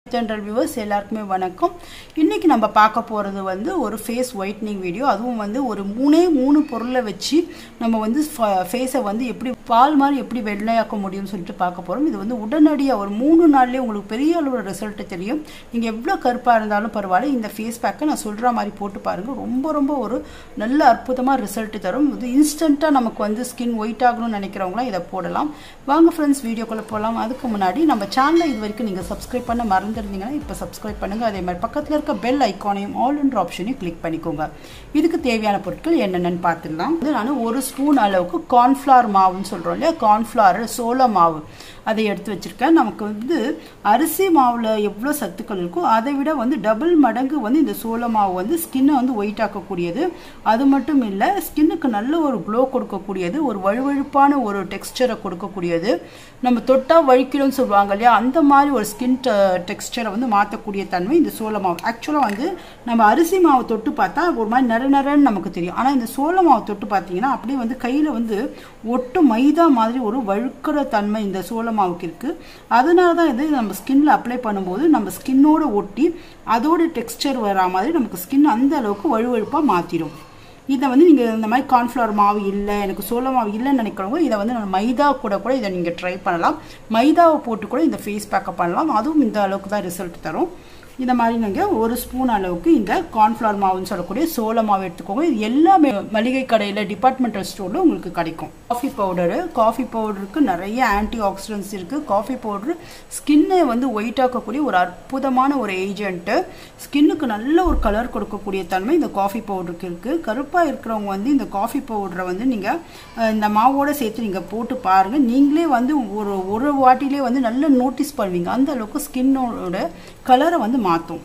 general viewers எல்லாருக்குமே வணக்கம் இன்னைக்கு நம்ம பார்க்க போகிறது வந்து ஒரு ஃபேஸ் ஒயிட்னிங் வீடியோ அதுவும் வந்து ஒரு மூணே மூணு பொருளை வச்சு நம்ம வந்து ஃபேஸை வந்து எப்படி பால் மாதிரி எப்படி வெள்ளையாக்க முடியும்னு சொல்லிட்டு பார்க்க போகிறோம் இது வந்து உடனடியாக ஒரு மூணு நாள்லேயே உங்களுக்கு பெரிய அளவில் ரிசல்ட் தெரியும் நீங்கள் எவ்வளோ கருப்பாக இருந்தாலும் பரவாயில்ல இந்த ஃபேஸ் பேக்கை நான் சொல்கிற மாதிரி போட்டு பாருங்கள் ரொம்ப ரொம்ப ஒரு நல்ல அற்புதமாக ரிசல்ட் தரும் இது இன்ஸ்டண்ட்டாக நமக்கு வந்து ஸ்கின் ஒயிட் ஆகணும்னு நினைக்கிறவங்களாம் இதை போடலாம் வாங்க ஃப்ரெண்ட்ஸ் வீடியோக்குள்ளே போகலாம் அதுக்கு முன்னாடி நம்ம சேனலை இது வரைக்கும் நீங்கள் சப்ஸ்கிரைப் பண்ண மறந்துருந்தீங்கன்னா இப்போ சப்ஸ்கிரைப் பண்ணுங்கள் அதே மாதிரி பக்கத்தில் இருக்க பெல் ஐக்கானையும் ஆல் என்ற ஆப்ஷனையும் கிளிக் பண்ணிக்கோங்க இதுக்கு தேவையான பொருட்கள் என்னென்னு பார்த்துடலாம் இது நான் ஒரு ஸ்பூன் அளவுக்கு கார்ன்ஃப்ளவர் மாவுன்னு சொல்கிறோம் இல்லையா கார்ன்ஃப்ளவர் சோள மாவு அதை எடுத்து வச்சுருக்கேன் நமக்கு வந்து அரிசி மாவில் எவ்வளோ சத்துக்கள் இருக்கோ அதை விட வந்து டபுள் மடங்கு வந்து இந்த சோள மாவு வந்து ஸ்கின்னை வந்து ஒயிட் ஆக்கக்கூடியது அது மட்டும் இல்லை ஸ்கின்னுக்கு நல்ல ஒரு க்ளோ கொடுக்கக்கூடியது ஒரு வழுவழுப்பான ஒரு டெக்ஸ்டரை கொடுக்கக்கூடியது நம்ம தொட்டால் வழிக்கிறோம்னு சொல்லுவாங்க இல்லையா அந்த மாதிரி ஒரு ஸ்கின் டெக்ஸ்டரை வந்து மாற்றக்கூடிய தன்மை இந்த சோள மாவு ஆக்சுவலாக வந்து நம்ம அரிசி மாவை தொட்டு பார்த்தா ஒரு மாதிரி நர நரன்னு நமக்கு தெரியும் ஆனால் இந்த சோள மாவை தொட்டு பார்த்தீங்கன்னா அப்படியே வந்து கையில் வந்து ஒட்டு மைதா மாதிரி ஒரு வழுக்கிற தன்மை இந்த சோள மாவுக்கு இருக்குது அதனால தான் இது நம்ம ஸ்கின்ல அப்ளை பண்ணும்போது நம்ம ஸ்கின்னோட ஒட்டி அதோட டெக்ஸ்டர் வரா மாதிரி நமக்கு ஸ்கின் அந்த அளவுக்கு வழுவழுப்பாக மாற்றிடும் இதை வந்து நீங்கள் இந்த மாதிரி கார்ன்ஃப்ளவர் மாவு இல்லை எனக்கு சோள மாவு இல்லைன்னு நினைக்கிறவங்க இதை வந்து நம்ம மைதா கூட கூட இதை நீங்கள் ட்ரை பண்ணலாம் மைதாவை போட்டு கூட இந்த ஃபேஸ் பேக்கப் பண்ணலாம் அதுவும் இந்த அளவுக்கு தான் ரிசல்ட் தரும் இந்த மாதிரி நீங்கள் ஒரு ஸ்பூன் அளவுக்கு இந்த கார்ன்ஃப்ளவர் மாவுன்னு சொல்லக்கூடிய சோள மாவு எடுத்துக்கோங்க இது எல்லாமே மளிகை கடையில் டிபார்ட்மெண்டல் ஸ்டோரில் உங்களுக்கு கிடைக்கும் காஃபி பவுடரு காஃபி பவுடருக்கு நிறைய ஆன்டி ஆக்சிடென்ட்ஸ் இருக்குது காஃபி பவுடரு ஸ்கின்னை வந்து ஒயிட் ஆக்கக்கூடிய ஒரு அற்புதமான ஒரு ஏஜென்ட்டு ஸ்கின்னுக்கு நல்ல ஒரு கலர் கொடுக்கக்கூடிய தன்மை இந்த காஃபி பவுடருக்கு இருக்குது கருப்பாக இருக்கிறவங்க வந்து இந்த காஃபி பவுடரை வந்து நீங்கள் இந்த மாவோடு சேர்த்து நீங்கள் போட்டு பாருங்கள் நீங்களே வந்து ஒரு ஒரு வாட்டிலே வந்து நல்ல நோட்டீஸ் பண்ணுவீங்க அந்த அளவுக்கு ஸ்கின்னோட கலரை வந்து மாற்றும்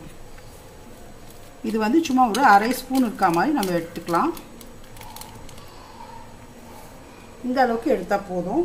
இது வந்து சும்மா ஒரு அரை ஸ்பூன் இருக்கா மாதிரி நம்ம எடுத்துக்கலாம் இந்த அளவுக்கு எடுத்தால் போதும்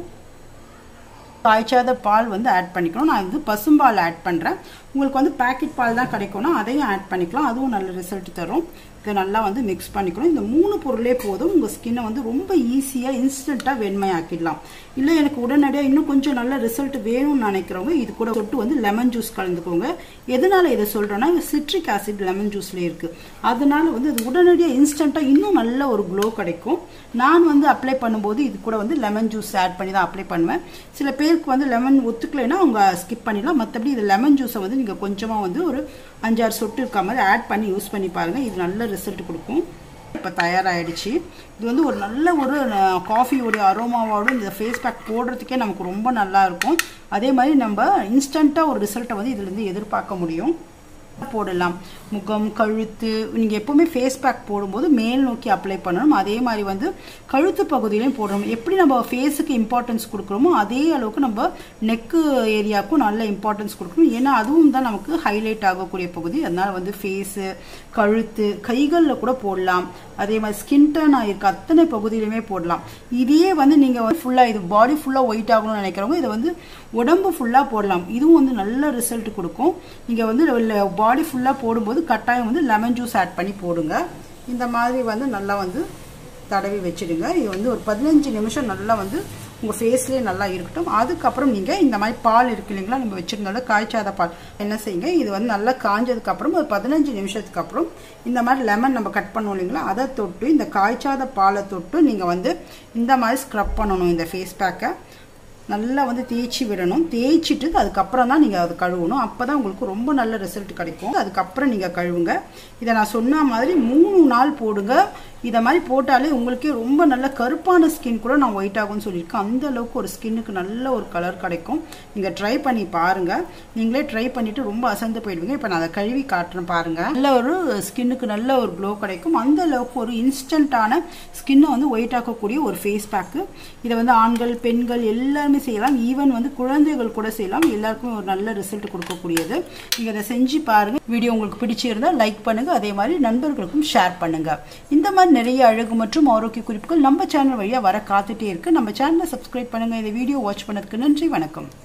காய்ச்சாத பால் வந்து ஆட் பண்ணிக்கணும் நான் வந்து பசும்பால் ஆட் பண்ணுறேன் உங்களுக்கு வந்து பேக்கெட் பால் தான் கிடைக்கும்னா அதையும் ஆட் பண்ணிக்கலாம் அதுவும் நல்ல ரிசல்ட் தரும் இதை நல்லா வந்து மிக்ஸ் பண்ணிக்கணும் இந்த மூணு பொருளே போதும் உங்கள் ஸ்கின்னை வந்து ரொம்ப ஈஸியாக இன்ஸ்டண்ட்டாக வெண்மையாக்கிடலாம் இல்லை எனக்கு உடனடியாக இன்னும் கொஞ்சம் நல்ல ரிசல்ட் வேணும்னு நினைக்கிறவங்க இது கூட தொட்டு வந்து லெமன் ஜூஸ் கலந்துக்கோங்க எதனால் இதை சொல்கிறேன்னா சிட்ரிக் ஆசிட் லெமன் ஜூஸ்லேயே இருக்குது அதனால வந்து அது உடனடியாக இன்ஸ்டண்ட்டாக இன்னும் நல்ல ஒரு க்ளோ கிடைக்கும் நான் வந்து அப்ளை பண்ணும்போது இது கூட வந்து லெமன் ஜூஸ் ஆட் பண்ணி தான் அப்ளை பண்ணுவேன் சில பேருக்கு வந்து லெமன் ஒத்துக்கலைன்னா அவங்க ஸ்கிப் பண்ணிடலாம் மற்றபடி இது லெமன் ஜூஸை வந்து நீங்கள் கொஞ்சமாக வந்து ஒரு அஞ்சாறு சொட்டு இருக்க மாதிரி ஆட் பண்ணி யூஸ் பண்ணி பாருங்கள் இது நல்ல ரிசல்ட் கொடுக்கும் இப்போ தயாராகிடுச்சு இது வந்து ஒரு நல்ல ஒரு காஃபியோடைய அரோமாவோட இந்த ஃபேஸ் பேக் போடுறதுக்கே நமக்கு ரொம்ப நல்லா இருக்கும் அதே மாதிரி நம்ம இன்ஸ்டண்ட்டாக ஒரு ரிசல்ட்டை வந்து இதுலேருந்து எதிர்பார்க்க முடியும் போடலாம் முகம் கழுத்து நீங்கள் எப்போவுமே ஃபேஸ் பேக் போடும்போது மேல் நோக்கி அப்ளை பண்ணணும் அதே மாதிரி வந்து கழுத்து பகுதியிலையும் போடணும் எப்படி நம்ம ஃபேஸுக்கு இம்பார்ட்டன்ஸ் கொடுக்குறோமோ அதே அளவுக்கு நம்ம நெக்கு ஏரியாவுக்கும் நல்ல இம்பார்ட்டன்ஸ் கொடுக்கணும் ஏன்னா அதுவும் தான் நமக்கு ஹைலைட் ஆகக்கூடிய பகுதி அதனால் வந்து ஃபேஸு கழுத்து கைகளில் கூட போடலாம் அதே மாதிரி ஸ்கின் டர்ன் ஆகிருக்க அத்தனை பகுதியிலுமே போடலாம் இதையே வந்து நீங்கள் வந்து ஃபுல்லாக இது பாடி ஃபுல்லாக ஒயிட் ஆகணும்னு நினைக்கிறவங்க இதை வந்து உடம்பு ஃபுல்லாக போடலாம் இதுவும் வந்து நல்ல ரிசல்ட் கொடுக்கும் நீங்கள் வந்து பாடி ஃபுல்லாக போடும்போது கட்டாயம் வந்து லெமன் ஜூஸ் ஆட் பண்ணி போடுங்க இந்த மாதிரி வந்து நல்லா வந்து தடவி வச்சுடுங்க இது வந்து ஒரு பதினஞ்சு நிமிஷம் நல்லா வந்து உங்கள் ஃபேஸ்லேயே நல்லா இருக்கட்டும் அதுக்கப்புறம் நீங்கள் இந்த மாதிரி பால் இருக்கு இல்லைங்களா நம்ம வச்சுருந்தோட காய்ச்சாத பால் என்ன செய்யுங்க இது வந்து நல்லா காஞ்சதுக்கப்புறம் ஒரு பதினஞ்சு நிமிஷத்துக்கு அப்புறம் இந்த மாதிரி லெமன் நம்ம கட் பண்ணுவோம் இல்லைங்களா அதை தொட்டு இந்த காய்ச்சாத பாலை தொட்டு நீங்கள் வந்து இந்த மாதிரி ஸ்க்ரப் பண்ணணும் இந்த ஃபேஸ் பேக்கை நல்லா வந்து தேய்ச்சி விடணும் தேய்ச்சிட்டு அதுக்கப்புறம் தான் நீங்கள் அது கழுவணும் அப்போ தான் உங்களுக்கு ரொம்ப நல்ல ரிசல்ட் கிடைக்கும் அதுக்கப்புறம் நீங்கள் கழுவுங்க இதை நான் சொன்ன மாதிரி மூணு நாள் போடுங்க இதை மாதிரி போட்டாலே உங்களுக்கே ரொம்ப நல்ல கருப்பான ஸ்கின் கூட நான் ஒயிட் ஆகும்னு சொல்லியிருக்கேன் அந்த அளவுக்கு ஒரு ஸ்கின்னுக்கு நல்ல ஒரு கலர் கிடைக்கும் நீங்கள் ட்ரை பண்ணி பாருங்கள் நீங்களே ட்ரை பண்ணிவிட்டு ரொம்ப அசந்து போயிடுவீங்க இப்போ நான் அதை கழுவி காட்டுறேன் பாருங்கள் நல்ல ஒரு ஸ்கின்னுக்கு நல்ல ஒரு க்ளோ கிடைக்கும் அந்த அளவுக்கு ஒரு இன்ஸ்டண்ட்டான ஸ்கின்னை வந்து ஒயிட் ஆக்கக்கூடிய ஒரு ஃபேஸ் பேக்கு இதை வந்து ஆண்கள் பெண்கள் எல்லாருமே செய்யலாம் ஈவன் வந்து குழந்தைகள் கூட செய்யலாம் எல்லாருக்குமே ஒரு நல்ல ரிசல்ட் கொடுக்கக்கூடியது நீங்கள் அதை செஞ்சு பாருங்கள் வீடியோ உங்களுக்கு பிடிச்சிருந்தால் லைக் பண்ணுங்கள் அதே மாதிரி நண்பர்களுக்கும் ஷேர் பண்ணுங்கள் இந்த மாதிரி நிறைய அழகு மற்றும் ஆரோக்கிய குறிப்புகள் நம்ம சேனல் வழியாக வர காத்துட்டே இருக்கு நம்ம சேனலை சப்ஸ்கிரைப் பண்ணுங்கள் இந்த வீடியோ வாட்ச் பண்ணதுக்கு நன்றி வணக்கம்